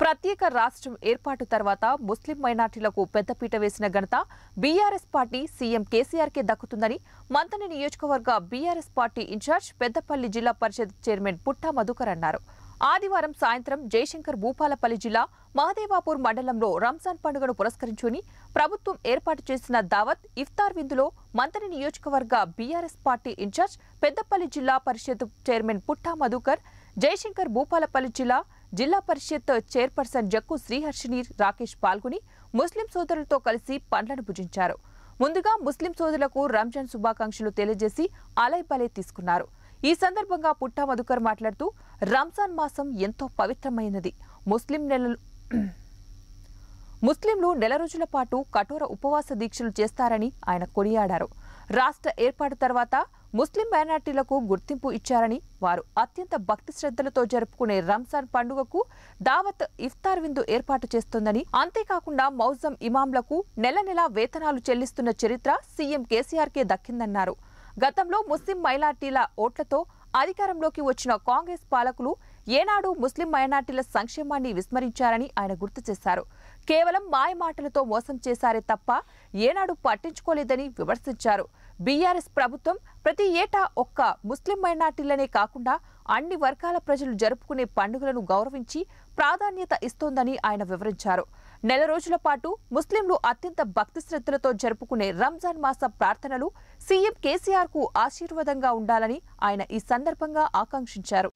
ప్రత్యేక రాష్ట్రం ఏర్పాటు తర్వాత ముస్లిం మైనార్టీలకు పెద్దపీట వేసిన ఘనత బీఆర్ఎస్ పార్టీ సీఎం కేసీఆర్కే దక్కుతుందని మంతని నియోజకవర్గ BRS party incharge Peddapalli Zilla Parishad chairman Putta Madhukar అన్నారు ఆదివారం సాయంత్రం జయశంకర్ భూపాలపల్లి జిల్లా మహదేవాపూర్ మండలంలో రంజాన్ పండుగను పురస్కరించుకుని ప్రభుత్వం ఏర్పాటు చేసిన దావత్ ఇఫ్తార్ విందులో మంతని నియోజకవర్గ BRS party incharge Peddapalli Zilla Parishad chairman Putta Madhukar Jayashankar Bhupalpally జిల్లా జిల్లా పరిషత్ చైర్పర్సన్ జక్కు శ్రీహర్షిని రాకేష్ పాల్గొని ముస్లిం సోదరులతో కలిసి పండ్లను భుజించారు ముందుగా ముస్లిం సోదరులకు రంజాన్ శుభాకాంక్షలు తెలియజేసి అలై బలై తీసుకున్నారు ఈ సందర్భంగా పుట్టా మధుకర్ మాట్లాడుతూ రంజాన్ మాసం ఎంతో పవిత్రమైనది ముస్లిం నెలలు ముస్లింలు నెల రోజుల పాటు కఠోర ఉపవాస దీక్షలు చేస్తారని ఆయన కొనియాడారు రాష్ట్ర ఏర్పాటు తర్వాత ముస్లిం మైనార్టీలకు గుర్తింపు ఇచ్చారని వారు అత్యంత భక్తి శ్రద్ధలతో జరుపుకునే రంజాన్ పండుగకు దావత్ ఇఫ్తార్ విందు ఏర్పాటు చేస్తోందని అంతేకాకుండా మౌజం ఇమాంలకు నెల నెలా వేతనాలు చెల్లిస్తున్న చరిత్ర సీఎం కేసీఆర్కే దక్కిందన్నారు గతంలో ముస్లిం మైనార్టీల ఓట్లతో అధికారంలోకి వచ్చిన కాంగ్రెస్ పాలకులు ఏనాడు ముస్లిం మైనార్టీల సంక్షేమాన్ని విస్మరించారని ఆయన గుర్తు చేశారు కేవలం మాయ మాటలతో మోసం చేశారే తప్ప ఏనాడు పట్టించుకోలేదని విమర్శించారు బీఆర్ఎస్ ప్రభుత్వం ప్రతి ఏటా ఒక్క ముస్లిం మైనార్టీలనే కాకుండా అన్ని వర్గాల ప్రజలు జరుపుకునే పండుగలను గౌరవించి ప్రాధాన్యత ఇస్తోందని ఆయన వివరించారు నెల రోజుల పాటు ముస్లింలు అత్యంత భక్తి శ్రద్ధలతో జరుపుకునే రంజాన్ మాస ప్రార్థనలు సీఎం కేసీఆర్ కు ఆశీర్వాదంగా ఉండాలని ఆయన ఈ సందర్భంగా ఆకాంక్షించారు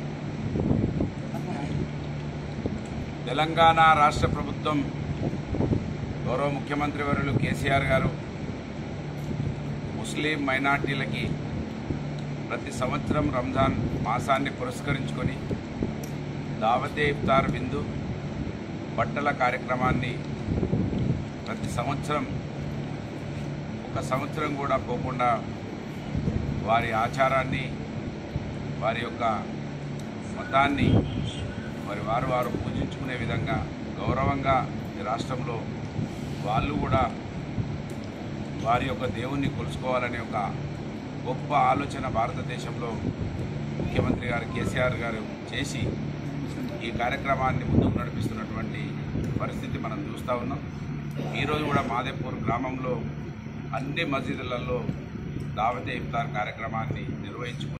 తెలంగాణ రాష్ట్ర ప్రభుత్వం గౌరవ ముఖ్యమంత్రి వర్యులు కేసీఆర్ గారు ముస్లిం మైనార్టీలకి ప్రతి సంవత్సరం రంజాన్ మాసాన్ని పురస్కరించుకొని దావతే ఇఫ్తార్ విందు బట్టల కార్యక్రమాన్ని ప్రతి సంవత్సరం ఒక సంవత్సరం కూడా పోకుండా వారి ఆచారాన్ని వారి యొక్క మతాన్ని మరి వారు వారు పూజించుకునే విధంగా గౌరవంగా ఈ రాష్ట్రంలో వాళ్ళు కూడా వారి యొక్క దేవుణ్ణి కొలుసుకోవాలనే ఒక గొప్ప ఆలోచన భారతదేశంలో ముఖ్యమంత్రి గారు కేసీఆర్ గారు చేసి ఈ కార్యక్రమాన్ని ముందుకు నడిపిస్తున్నటువంటి పరిస్థితి మనం చూస్తూ ఉన్నాం ఈరోజు కూడా మాదేపూర్ గ్రామంలో అన్ని మసీదులలో దావతే ఇఫ్తార్ కార్యక్రమాన్ని నిర్వహించుకుని